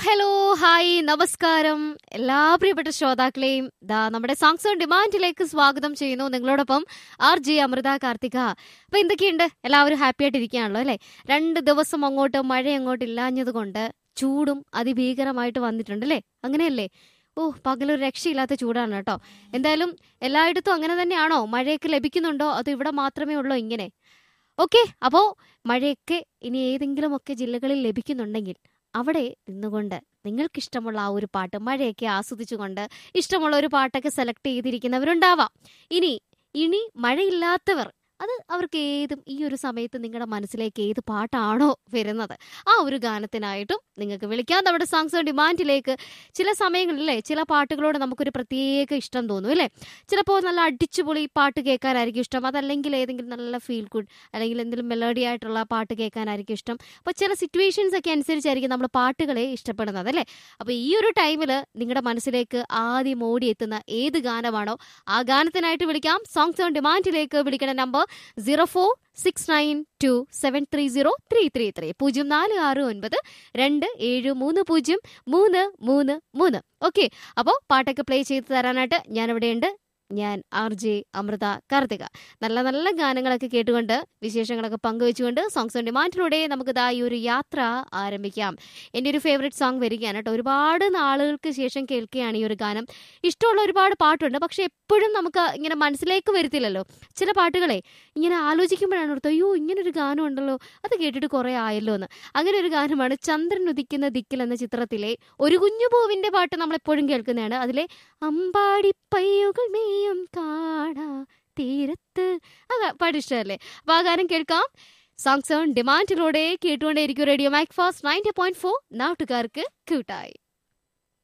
hello hi നമസ്കാരം എല്ലാ പ്രിയപ്പെട്ട ശ്രോതാക്കളെയും ദാ നമ്മുടെ സോങ്സ് ഓൺ ഡിമാൻഡിലേക്ക് സ്വാഗതം ചെയ്യുന്നു നിങ്ങളോടൊപ്പം ആർ ജെ അമൃത കാർത്തിക അപ്പൊ എന്തൊക്കെയുണ്ട് എല്ലാവരും ഹാപ്പി ആയിട്ടിരിക്കുകയാണല്ലോ അല്ലെ രണ്ട് ദിവസം അങ്ങോട്ട് മഴ അങ്ങോട്ട് ഇല്ലാഞ്ഞത് കൊണ്ട് ചൂടും അതിഭീകരമായിട്ട് വന്നിട്ടുണ്ട് അല്ലേ അങ്ങനെയല്ലേ ഓ പകലൊരു രക്ഷയില്ലാത്ത ചൂടാണ് കേട്ടോ എന്തായാലും എല്ലായിടത്തും അങ്ങനെ തന്നെയാണോ മഴയൊക്കെ ലഭിക്കുന്നുണ്ടോ അതോ ഇവിടെ മാത്രമേ ഉള്ളൂ ഇങ്ങനെ ഓക്കെ അപ്പോ മഴയൊക്കെ ഇനി ഏതെങ്കിലുമൊക്കെ ജില്ലകളിൽ ലഭിക്കുന്നുണ്ടെങ്കിൽ അവിടെ നിന്നുകൊണ്ട് നിങ്ങൾക്കിഷ്ടമുള്ള ആ ഒരു പാട്ട് മഴയൊക്കെ ആസ്വദിച്ചുകൊണ്ട് ഇഷ്ടമുള്ള ഒരു പാട്ടൊക്കെ സെലക്ട് ചെയ്തിരിക്കുന്നവരുണ്ടാവാം ഇനി ഇനി മഴയില്ലാത്തവർ അത് അവർക്ക് ഏതും ഈ ഒരു സമയത്ത് നിങ്ങളുടെ മനസ്സിലേക്ക് ഏത് പാട്ടാണോ വരുന്നത് ആ ഒരു ഗാനത്തിനായിട്ടും നിങ്ങൾക്ക് വിളിക്കാം നമ്മുടെ സോങ്സ് ഓൺ ഡിമാൻഡിലേക്ക് ചില സമയങ്ങളിലെ ചില പാട്ടുകളോട് നമുക്കൊരു പ്രത്യേക ഇഷ്ടം തോന്നും അല്ലേ ചിലപ്പോൾ നല്ല അടിച്ചുപൊളി പാട്ട് കേൾക്കാനായിരിക്കും ഇഷ്ടം അതല്ലെങ്കിൽ ഏതെങ്കിലും നല്ല ഫീൽ ഗുഡ് അല്ലെങ്കിൽ എന്തെങ്കിലും മെലഡി ആയിട്ടുള്ള പാട്ട് കേൾക്കാനായിരിക്കും ഇഷ്ടം അപ്പോൾ ചില സിറ്റുവേഷൻസ് ഒക്കെ അനുസരിച്ചായിരിക്കും നമ്മൾ പാട്ടുകളെ ഇഷ്ടപ്പെടുന്നത് അല്ലേ അപ്പോൾ ഈ ഒരു ടൈമിൽ നിങ്ങളുടെ മനസ്സിലേക്ക് ആദ്യം ഓടിയെത്തുന്ന ഏത് ഗാനമാണോ ആ ഗാനത്തിനായിട്ട് വിളിക്കാം സോങ്സ് ഓൺ ഡിമാൻഡിലേക്ക് വിളിക്കുന്ന number zero four six nine two seven three zero three three three പൂജ്യം നാല് ആറ് ഒൻപത് രണ്ട് ഏഴ് മൂന്ന് പൂജ്യം മൂന്ന് മൂന്ന് മൂന്ന് ഓക്കെ അപ്പോൾ പാട്ടൊക്കെ പ്ലേ ചെയ്ത് തരാനായിട്ട് ഞാനിവിടെയുണ്ട് ഞാൻ ആർ ജെ അമൃത കാർത്തിക നല്ല നല്ല ഗാനങ്ങളൊക്കെ കേട്ടുകൊണ്ട് വിശേഷങ്ങളൊക്കെ പങ്കുവെച്ചുകൊണ്ട് സോങ്സ് ഓൺ ഡിമാൻഡിലൂടെ നമുക്ക് ഇതാ ഈ ഒരു യാത്ര ആരംഭിക്കാം എൻ്റെ ഒരു ഫേവറേറ്റ് സോങ് വരികയാണ് കേട്ടോ ഒരുപാട് നാളുകൾക്ക് ശേഷം കേൾക്കുകയാണ് ഈ ഒരു ഗാനം ഇഷ്ടമുള്ള ഒരുപാട് പാട്ടുണ്ട് പക്ഷെ എപ്പോഴും നമുക്ക് ഇങ്ങനെ മനസ്സിലേക്ക് വരുത്തില്ലല്ലോ ചില പാട്ടുകളെ ഇങ്ങനെ ആലോചിക്കുമ്പോഴാണ് ഓർത്തത് അയ്യോ ഇങ്ങനൊരു ഗാനം ഉണ്ടല്ലോ അത് കേട്ടിട്ട് കുറേ ആയല്ലോ എന്ന് അങ്ങനെ ഒരു ഗാനമാണ് ചന്ദ്രൻ ഉദിക്കുന്ന ദിക്കിൽ എന്ന ചിത്രത്തിലെ ഒരു കുഞ്ഞു പൂവിന്റെ പാട്ട് നമ്മൾ എപ്പോഴും കേൾക്കുന്നതാണ് അതിലെ അമ്പാടിപ്പയ്യുകൾ മെയ്യും കാണാ തീരത്ത് ആ ഗാ- പാട്ട് ഇഷ്ടമല്ലേ അപ്പൊ ആ ഗാനം കേൾക്കാം സോങ്സ് ഓൺ ഡിമാൻഡിലൂടെ കേട്ടുകൊണ്ടേയിരിക്കും radio Mac fast ninety point four നാട്ടുകാർക്ക് ക്യൂട്ടായി